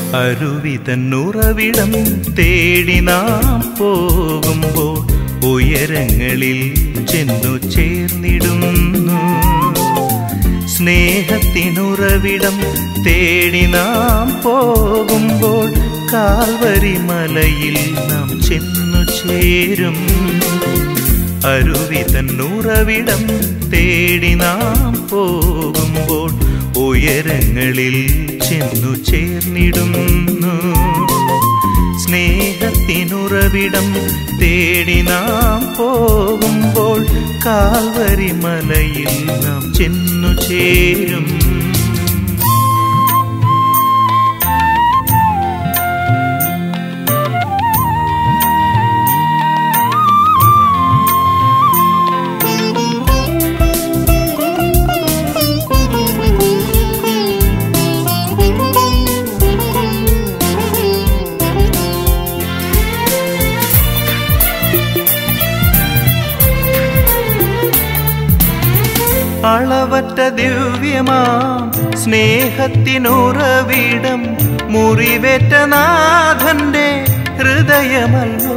അരുവിതന്നുറവിടം തേടി നാം പോകുമ്പോൾ ഉയരങ്ങളിൽ ചെന്നു ചേർന്നിടുന്നു സ്നേഹത്തിനുറവിടം തേടി നാം പോകുമ്പോൾ കാൽവരി മലയിൽ നാം ചെന്നു ചേരും അരുവിതന്നുറവിടം തേടി നാം പോകുമ്പോൾ ഉയരങ്ങളിൽ ചെന്നു ചേർന്നിടുന്നു സ്നേഹത്തിനുറവിടം തേടി നാം പോകുമ്പോൾ കാൽവരി മലയിൽ നാം ചെന്നു ചേരും അളവറ്റ ദിവ്യമാം സ്നേഹത്തിനുറവിടം മുറിവേറ്റ നാഥന്റെ ഹൃദയമല്ലോ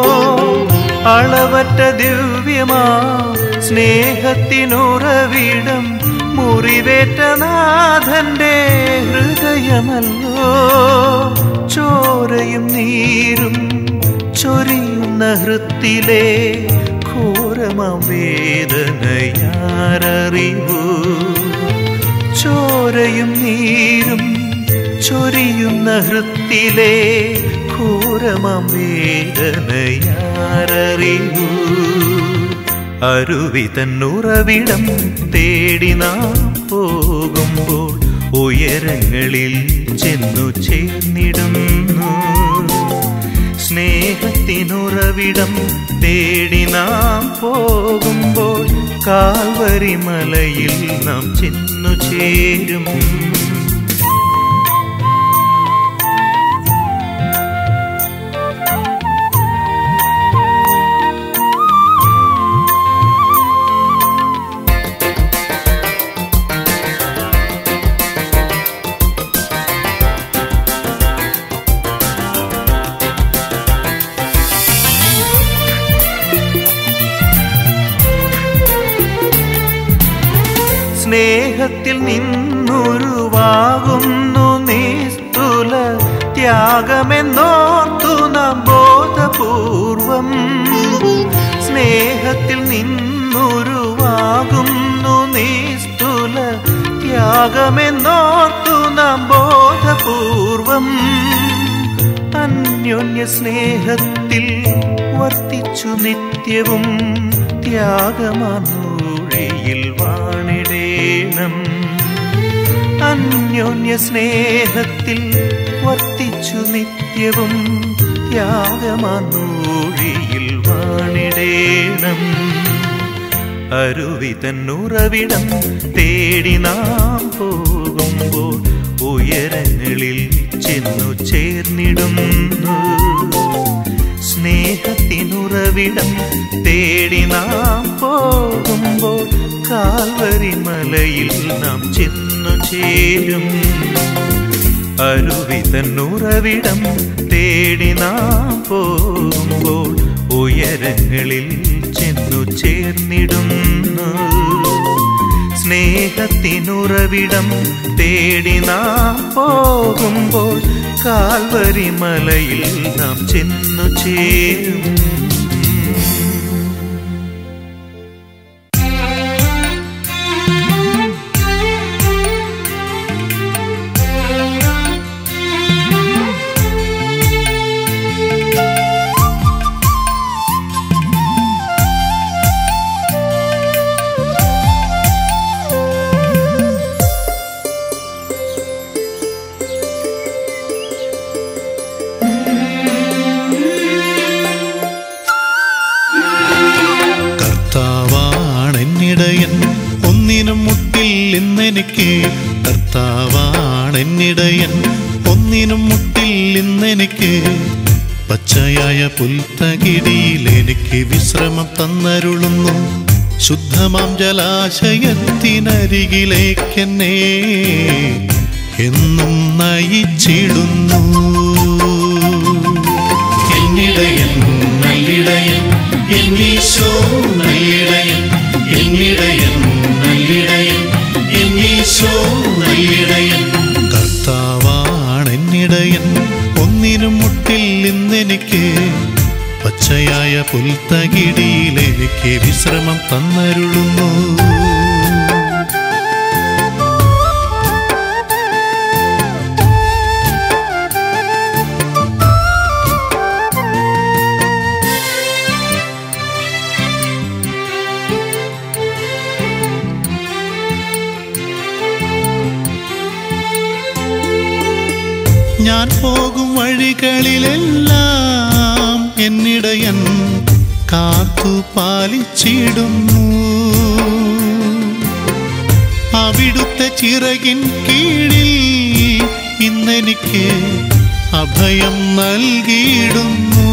അളവറ്റ ദിവ്യമാം സ്നേഹത്തിനുറവിടം മുറിവേറ്റ നാഥന്റെ ഹൃദയമല്ലോ ചോരയും നീരും ചൊരിയുന്ന ഹൃത്തിലെ ഘോരമാം വേദനയാരറിവൂ ചോരയും നീരും ചൊരിയുന്ന ഹൃത്തിലെ ഘോരമാം വേദനയാരറിവൂ അരുവിതന്നുറവിടം തേടി നാം പോകുമ്പോൾ ഉയരങ്ങളിൽ ചെന്നു ചേർന്നിടുന്നു സ്നേഹത്തിനുറവിടം തേടി നാം പോകുമ്പോൾ കാൽവരി മലയിൽ നാം ചെന്നു ചേരും സ്നേഹത്തിൽ നിന്നുരുവാകുന്നു നിസ്തുല ത്യാഗമെന്നോർത്തു നാം ബോധപൂർവം സ്നേഹത്തിൽ നിന്നുരുവാകുന്നു നിസ്തുല ത്യാഗമെന്നോർത്തു നാം ബോധപൂർവം അന്യോന്യ സ്നേഹത്തിൽ വർത്തിച്ചു നിത്യവും ത്യാഗമാനൂഴിയിൽ വാണിടേണം അന്യോന്യ സ്നേഹത്തിൽ വർത്തിച്ചു നിത്യവും ത്യാഗമാനൂഴിയിൽ വാണിടേണം അരുവിതന്നുറവിടം തേടി നാം പോകുമ്പോൾ ഉയരങ്ങളിൽ ചെന്നു ചേർന്നിടുന്നു സ്നേഹത്തിനുറവിടം തേടി നാം പോകുമ്പോൾ കാൽവരി മലയിൽ നാം ചെന്നു ചേരും അരുവിതന്നുറവിടം തേടി നാം പോകുമ്പോൾ ഉയരങ്ങളിൽ ചെന്നു ചേർന്നിടുന്നു സ്നേഹത്തിനുറവിടം തേടി നാം പോകുമ്പോൾ കാൽവരി മലയിൽ നാം ചെന്നു ചേരും കർത്താവാണെന്നിടയൻ ഒന്നിനും മുട്ടിൽ ഇന്നെനിക്ക് കർത്താവാണെന്നിടയൻ ഒന്നിനും മുട്ടിൽ ഇന്നെനിക്ക് പച്ചയായ പുൽത്തകിടിയിൽ എനിക്ക് വിശ്രമം തന്നരുളുന്നു ശുദ്ധമാം ജലാശയത്തിനരികിലേക്കെന്നെ എന്നും നയിക്കുന്നു നയിച്ചിടുന്നു എന്നിടയൻ നല്ലിടയൻ എന്നീശോ നല്ലിടയൻ എന്നിടയൻ നല്ലിടയൻ എന്നീശോ നല്ലിടയൻ കർത്താവാണെന്നിടയൻ ഒന്നിനും മുട്ടിൽ ഇന്നെനിക്ക് പച്ചയായ പുൽത്തകിടിയിൽ എനിക്ക് വിശ്രമം തന്നരുളുന്നു ഞാൻ പോകും വഴികളിലെല്ലാം എന്നിടയൻ കാത്തു പാലിച്ചിടുന്നു അവിടുത്തെ ചിറകിൻ കീഴിൽ ഇന്നെനിക്ക് അഭയം നൽകിയിടുന്നു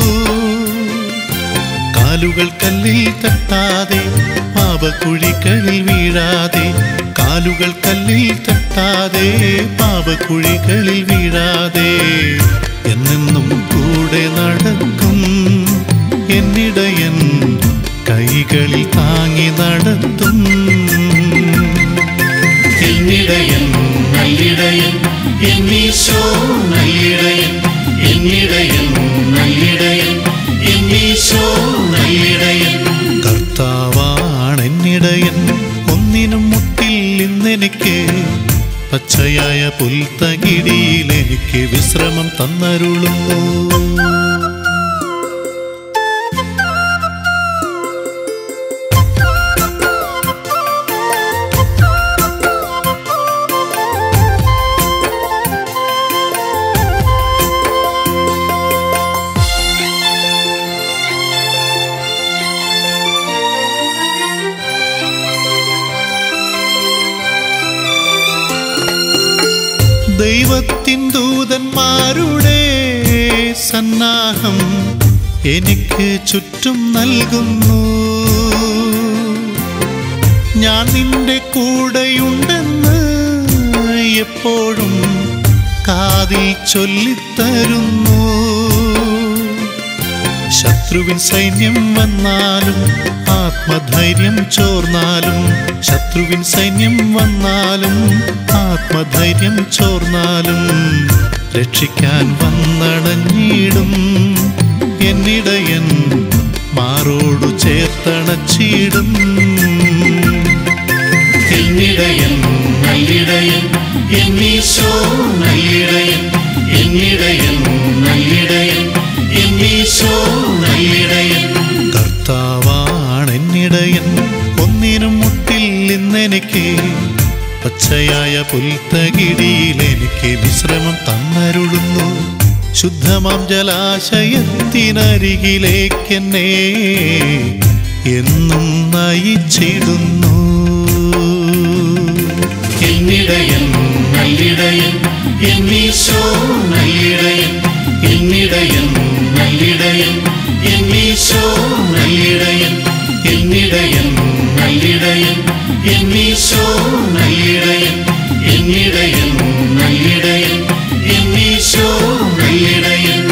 കാലുകൾ കല്ലിൽ തട്ടാതെ പാപക്കുഴികളിൽ വീഴാതെ കാലുകൾ കല്ലിൽ തട്ടാതെ പാപക്കുഴികളിൽ വീഴാതെ എന്നെന്നും കൂടെ നടക്കും എന്നിടയൻ കൈകളിൽ താങ്ങി നടത്തും എന്നിടയൻ നല്ലിടയൻ എന്നീശോ നല്ലിടയൻ എന്നിടയൻ നല്ലിടയൻ എന്നീശോ നല്ലിടയൻ കർത്താവാണെന്നിടയൻ ഒന്നിനും മുട്ടിൽ ഇന്നെനിക്ക് പച്ചയായ പുൽത്തകിടിയിൽ എനിക്ക് വിശ്രമം തന്നരുളുന്നു ദൈവത്തിൻ ദൂതന്മാരുടെ സന്നാഹം എനിക്ക് ചുറ്റും നൽകുന്നു ഞാൻ നിന്റെ കൂടെയുണ്ടെന്ന് എപ്പോഴും കാതിൽ ചൊല്ലിത്തരുന്നു ശത്രുവിൻ സൈന്യം വന്നാലും ആത്മധൈര്യം ചോർന്നാലും ശത്രുവിൻ സൈന്യം വന്നാലും ആത്മധൈര്യം ചോർന്നാലും രക്ഷിക്കാൻ വന്നടഞ്ഞിടും എന്നിടയൻ മാറോടു ചേർത്തണച്ചിടും എന്നിടയൻ നല്ലിടയൻ എന്നീശോ നല്ലിടയൻ എന്നിടയൻ നല്ലിടയൻ എന്നീശോ നല്ലിടയൻ കർത്താവാണെന്നിടയൻ ഒന്നിനും മുട്ടിൽ ഇന്നെനിക്ക് പച്ചയായ പുൽത്തകിടിയിൽ എനിക്ക് വിശ്രമം തന്നരുളുന്നു ശുദ്ധമാം ജലാശയത്തിനരികിലേക്കെന്നെ എന്നും നയിച്ചിടുന്നു എന്നിടയൻ നല്ലിടയൻ എന്നീശോ നല്ലിടയൻ എന്നിടയൻ നല്ലിടയൻ എന്നീശോ നല്ലിടയൻ എന്നിടയൻ നല്ലിടയൻ എന്നീശോ നല്ലിടയൻ എന്നിടയൻ നല്ലിടയൻ എന്നീശോ നല്ലിടയൻ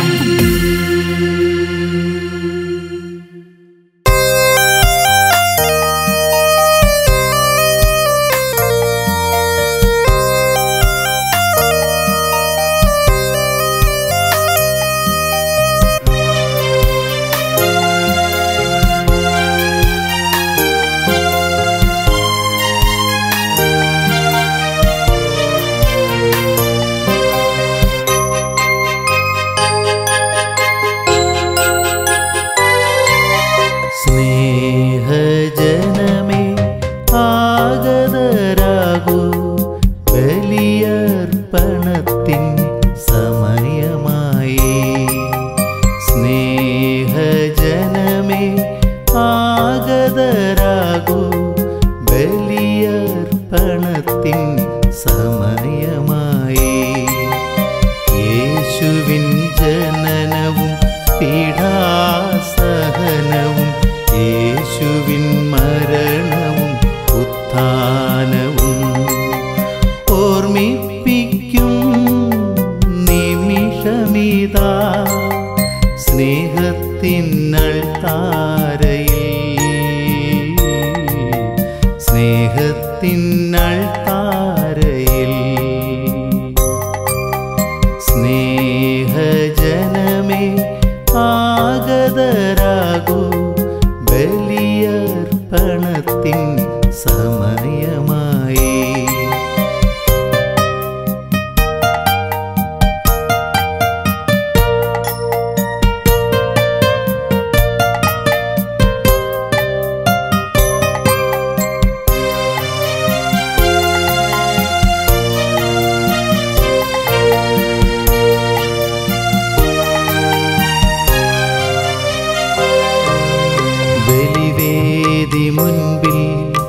ഓർമ്മിപ്പിക്കും നിമിഷമിതാ സ്നേഹത്തിനൾ താരയിൽ സ്നേഹത്തിനൾ താരയിൽ സ്നേഹജനമേ ആഗതരാകൂ ബലിയർപ്പണത്തിൻ സമയമായി ബലിവേദി മുൻപിൽ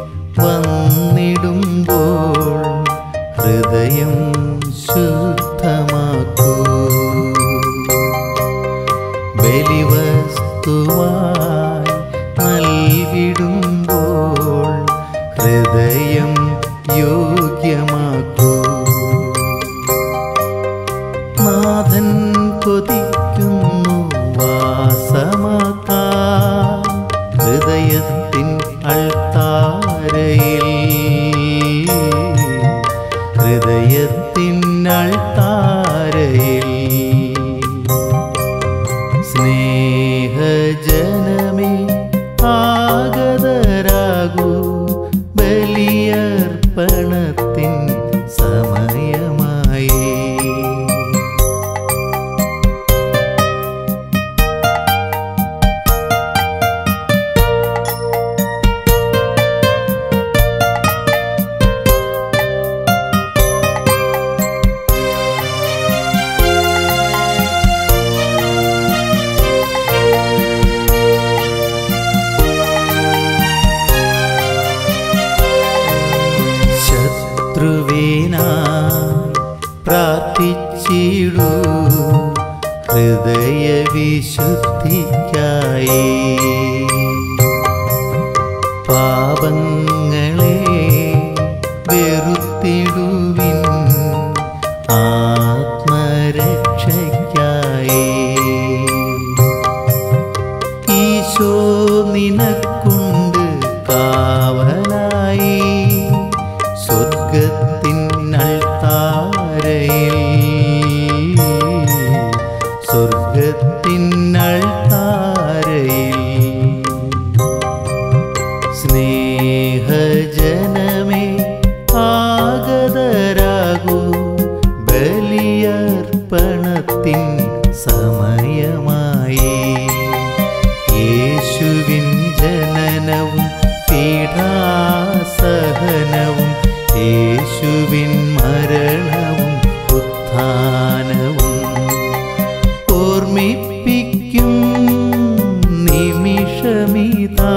വന്നിടുമ്പോൾ ഹൃദയം ശുദ്ധമാക്കൂ ബലിവസ്തുവായി നൽകിടുമ്പോൾ ഹൃദയം യോഗ്യമാക്കൂ നാഥൻ കൊതിക്കുന്നു വാസമാക്കാൻ ഹൃദയത്തിൻ അൾത്താരയിൽ ഹൃദയത്തിൻ അൾത്താരയിൽ സ്നേഹജനമേ ആഗതരാകൂ ബലിയർപ്പണത്തിൻ സമയമായി ശത്രുവിനാ പ്രാർത്ഥിച്ചിടൂ ഹൃദയവിശുദ്ധിക്കായി പാപങ്ങളെ വെറുത്തിടുവിൻ ആത്മരക്ഷയ്ക്കായി ഈശോ നിനക്കുണ്ട് കാവലായി സ്വർഗത്തിൻ അൾത്താരയിൽ സ്വർഗത്തിൻ അൾത്താരയിൽ സ്നേഹജനമേ ആഗതരാകൂ ബലിയർപ്പണത്തിൻ സമയമായി യേശുവിൻ ജനനവും പീഠാസഹനവും യേശുവിൻ മരണവും ഉത്ഥാനവും ഓർമ്മിപ്പിക്കും നിമിഷമിതാ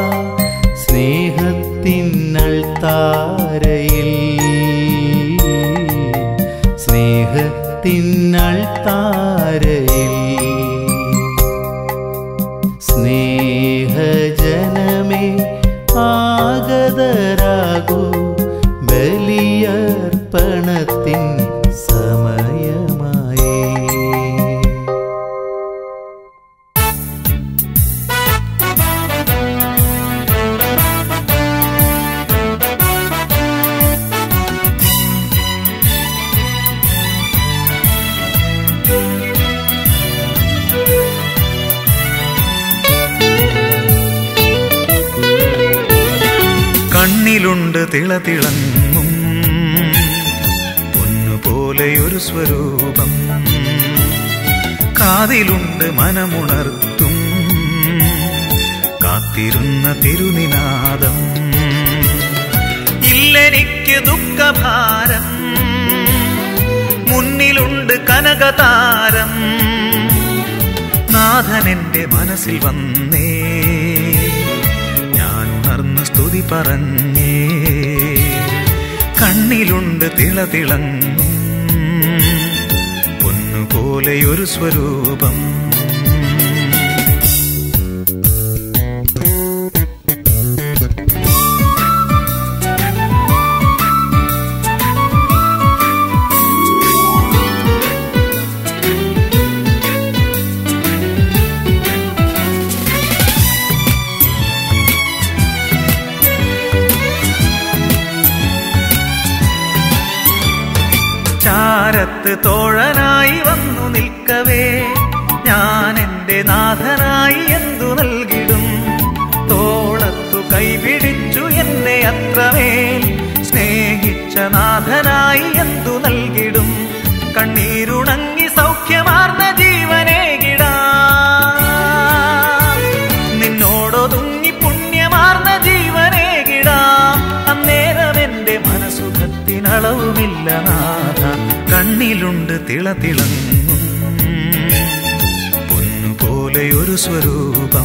സ്നേഹത്തിനൾ താരയിൽ സ്നേഹത്തിനൾ താരയിൽ സ്നേഹജനമേ ആഗതരാകൂ ബലിയർപ്പണത്തിൻ സമയമായി കണ്ണിലുണ്ട് തിളതിളങ്ങും പൊന്നുപോലെയൊരു സ്വരൂപം കാതിലുണ്ട് മനമുണർത്തും കാത്തിരുന്ന തിരുനിനാദം ഇല്ലെനിക്ക് ദുഃഖഭാരം മുന്നിലുണ്ട് കനകതാരം നാഥനെന്റെ മനസ്സിൽ വന്നേ ഞാൻ ഉണർന്ന് സ്തുതി പറഞ്ഞേ കണ്ണിലുണ്ട് തിളതിളങ്ങും പൊന്നുപോലെയൊരു സ്വരൂപം ചാരത്ത് തോഴനായി വന്നു നിൽക്കവേ ഞാൻ എന്റെ നാഥനായി എന്തു നൽകിടും തോളത്തു കൈപിടിച്ചു എന്നെ അത്രമേൽ സ്നേഹിച്ച നാഥനായി എന്തു നൽകിടും കണ്ണീരുണങ്ങി സൗഖ്യമാർന്ന ജീവനേകിടാ നിന്നോടൊതുങ്ങി പുണ്യമാർന്ന ജീവനേകിടാം അന്നേരം എന്റെ മനസുഖത്തിനളവുമില്ല നാഥ കണ്ണിലുണ്ട് തിളതിളങ്ങും പൊന്നുപോലെ ഒരു സ്വരൂപം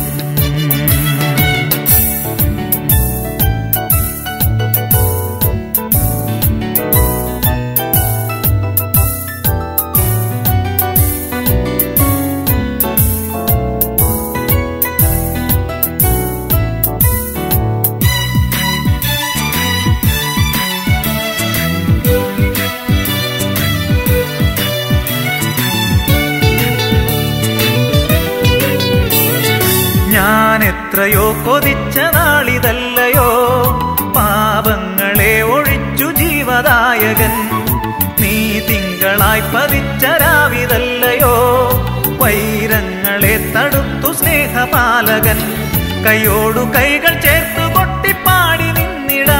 ഞാൻ എത്രയോ കൊതിച്ച നാളിതല്ലയോ പാപങ്ങളെ ഒഴിച്ചു ജീവദായകൻ നീ തിങ്കളായി പതിച്ച രാവിതല്ലയോ വൈരങ്ങളെ തടുത്തു സ്നേഹപാലകൻ കൈയോടു കൈകൾ ചേർത്തു കൊട്ടിപ്പാടി നിന്നിടാ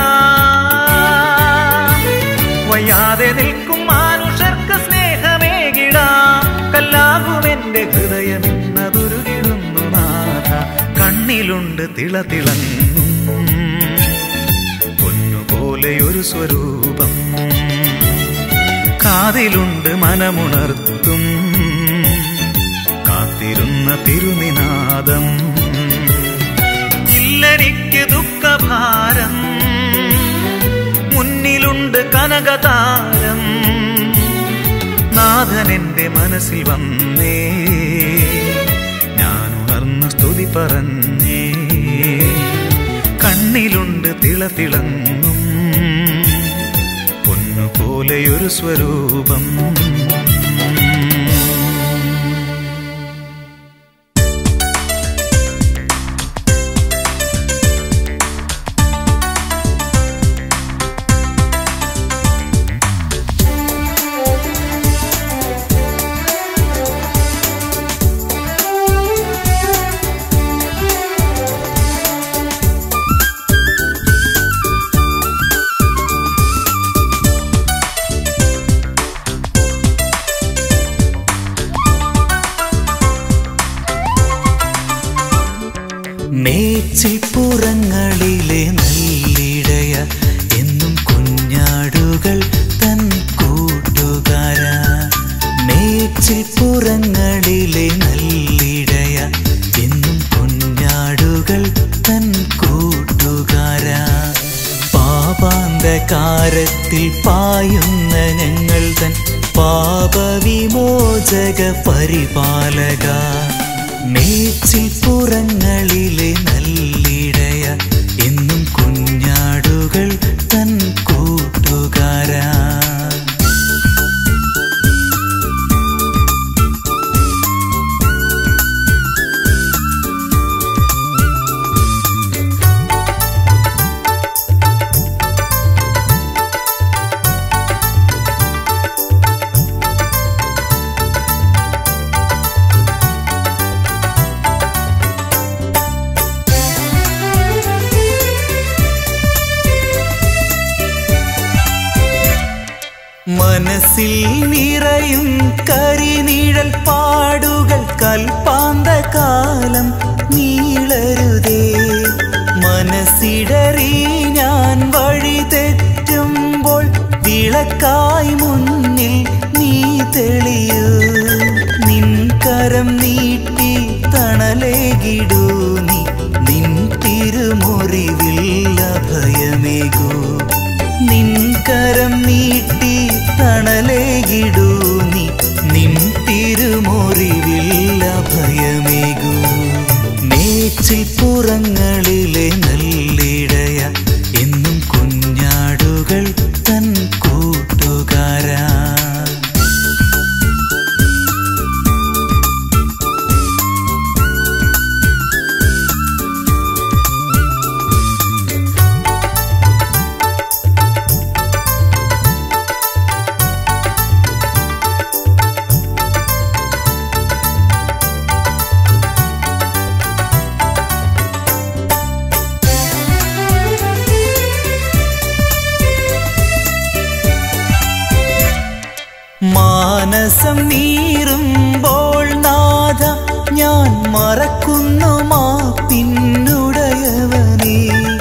വയ്യാതെ നിൽക്കും മാനുഷർക്ക് സ്നേഹമേകിടാം കല്ലാകുമെന്റെ ഹൃദയം ഇന്നതുരുകിടുന്നു നാഥ കണ്ണിലുണ്ട് തിളതിളങ്ങും പൊന്നുപോലെ ഒരു സ്വരൂപം കാതിലുണ്ട് മനമുണർത്തും കാത്തിരുന്ന തിരുനിനാദം ഇല്ലെനിക്ക് ദുഃഖഭാരം മുന്നിലുണ്ട് കനകതാരം നാഥൻ എന്റെ മനസ്സിൽ വന്നേ ഞാൻ ഉണർന്ന് സ്തുതി പറഞ്ഞേ കണ്ണിലുണ്ട് തിളതിളങ്ങും പൊന്നുപോലെയൊരു സ്വരൂപം മേച്ചിൽപ്പുറങ്ങളിലെ നല്ലിടയ എന്നും കുഞ്ഞാടുകൾ തൻ കൂട്ടുകാര മേച്ചിൽപ്പുറങ്ങളിലെ നല്ലിടയ എന്നും കുഞ്ഞാടുകൾ തൻ കൂട്ടുകാര പാപാന്തകാരത്തിൽ പായുന്ന ഞങ്ങൾ തൻ പാപവിമോചക പരിപാലക മേച്ചിൽപ്പുറങ്ങളിലെ നല്ലിടയ എന്നും കുഞ്ഞാടുകൾ തൻ കൂട്ടുകാരാ മനസ്സിൽ നിറയും കരിനിഴൽ പാടുകൾ കൽപ്പാന്ത കാലം നീളരുതേ മനസ്സിടറി ഞാൻ വഴി തെറ്റുമ്പോൾ വിളക്കായി മുന്നിൽ നീ തെളിയൂ നിൻ കരം നീട്ടി തണലേകിടൂ നീ നിൻ തിരുമുറിവിൽ അഭയമേകൂ നിൻ കരം നീട്ടി തണലേകിടൂ നീ നിൻ തിരുമുറിവിൽ അഭയമേകൂ മേച്ചിൽപ്പുറങ്ങളിലെ നല്ലിടയ എന്നും കുഞ്ഞാടുകൾ തൻ കൂട്ടുകാരാ മാനസം നീറുമ്പോൾ നാഥ ഞാൻ മറക്കുന്നു മാ പിന്നുടയവനെ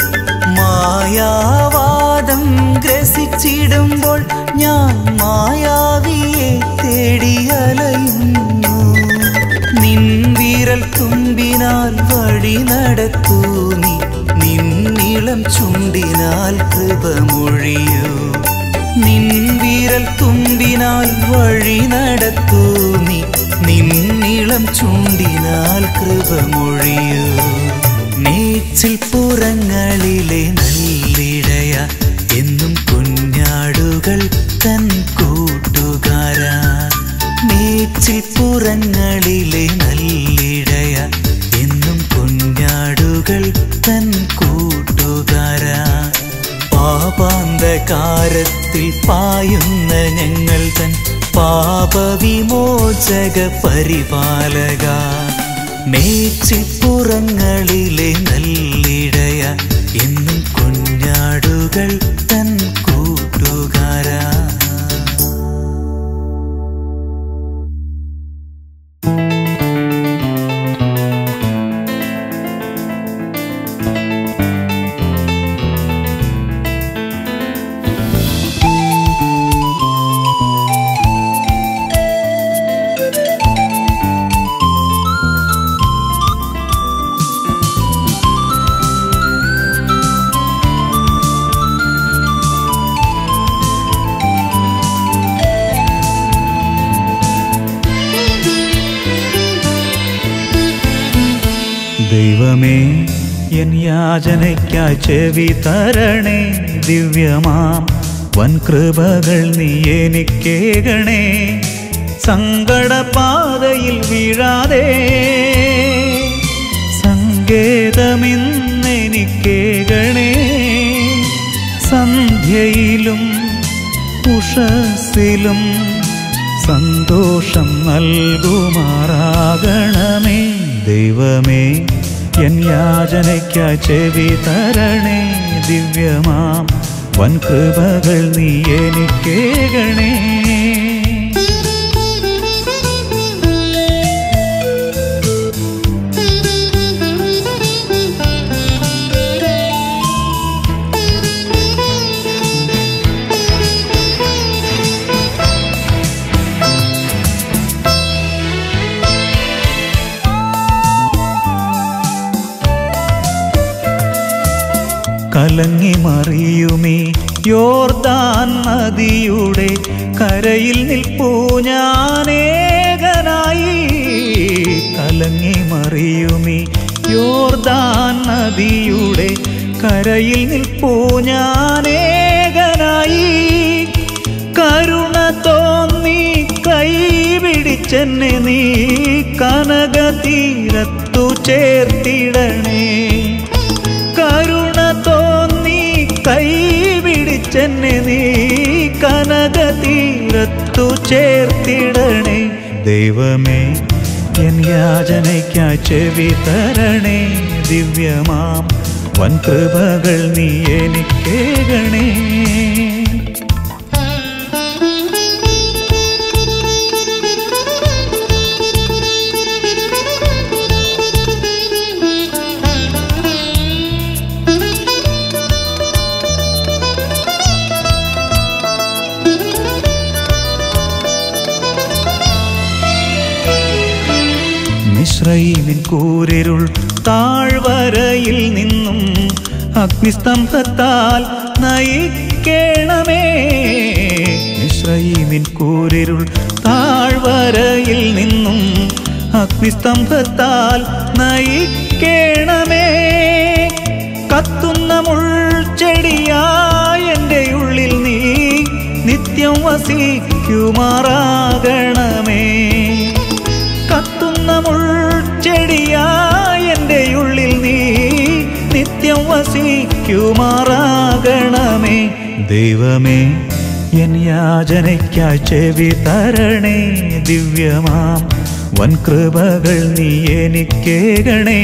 മായാവാദം ഗ്രസിച്ചിടുമ്പോൾ ഞാൻ മായാവിയെ തേടി അലയുന്നു നിൻ വിരൽ തുമ്പിനാൽ വഴി നടത്തൂ നീ നിന്നിളം ചുണ്ടിനാൽ കൃപമൊഴിയൂ നിൻ വിരൽ തുമ്പിനാൽ വഴി നടത്തൂ നീ നിന്നിളം ചുണ്ടിനാൽ കൃപമൊഴിയൂ നീച്ചിൽ പുറങ്ങളിലെ നല്ലിടയ എന്നും കുഞ്ഞാടുകൾ തൻ കൂട്ടുകാരാ നീച്ചിൽ പുറങ്ങളിലെ നല്ലിടയ എന്നും കുഞ്ഞാടുകൾ തൻ കൂട്ടുകാരാ പാപാന്തകാരത്തിൽ പായുന്ന ഞങ്ങൾ തൻ പാപവിമോചക പരിപാലക മേച്ചിപ്പുറങ്ങളിലെ നല്ലിടയ എന്നും കുഞ്ഞാടുകൾ തൻ കൂട്ടുകാരാ ദൈവമേ എൻ യാചനയ്ക്കായി ചെവി തരണേ ദിവ്യമാം വൻകൃപകൾ നീ എനിക്കേകണേ സങ്കടപാതയിൽ വീഴാതെ സങ്കേതമിന്നെനിക്കേകണേ സന്ധ്യയിലും ഉഷസ്സിലും സന്തോഷം നൽകുമാറാകണമേ ദൈവമേ എൻ യാചനയ്ക്കായി ചെവി തരണേ ദിവ്യമാം വൻകൃപകൾ നീ എനിക്കേകണേ കലങ്ങി മറിയുമീ യോർദാൻ നദിയുടെ കരയിൽ നിൽപ്പൂ ഞാനേകനായി കലങ്ങി മറിയുമീ യോർദാൻ നദിയുടെ കരയിൽ നിൽപ്പൂ ഞാനേകനായി കരുണ തോന്നി കൈപിടിച്ചെന്നെ നീ കനക തീരത്തു ചേർത്തിടണേ കരുണ തോന്നി കൈപിടിച്ചെന്നെ നീ കനക തീരത്തു ചേർത്തിടണേ ദൈവമേ എൻ യാചനയ്ക്കായി ചെവി തരണേ ദിവ്യമാം വൻകൃപകൾ നീ എനിക്കേകണേ മിശ്രൈമിൻ കൂരിരുൾ താഴ്വരയിൽ നിന്നും അഗ്നിസ്തംഭത്താൽ നയിക്കേണമേ മിശ്രൈമിൻ കൂരിരുൾ താഴ്വരയിൽ നിന്നും അഗ്നിസ്തംഭത്താൽ നയിക്കേണമേ കത്തുന്ന മുൾച്ചെടിയായ എൻ്റെ ഉള്ളിൽ നീ നിത്യം വസിക്കുമാറാകണമേ കത്തുന്ന മുൾച്ചെടിയായ എൻ്റെ ഉള്ളിൽ നീ നിത്യം വസിക്കുമാറാകണമേ ദൈവമേ എൻ യാചനയ്ക്കായി ചെവി തരണേ ദിവ്യമാം വൻകൃപകൾ നീ എനിക്കേകണേ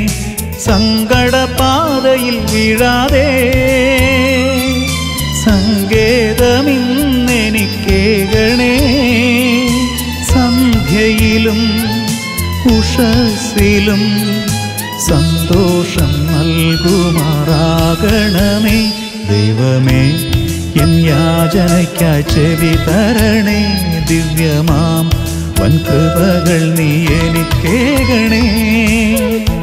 സങ്കടപാതയിൽ വീഴാതെ സങ്കേതമിന്നെനിക്കേകണേ ഉഷസിലും സന്തോഷം നൽകുമാറാകണമേ ദൈവമേ എൻ യാചനയ്ക്കായി ചെവി തരണേ ദിവ്യമാം വൻകൃപകൾ നീ എനിക്കേകണേ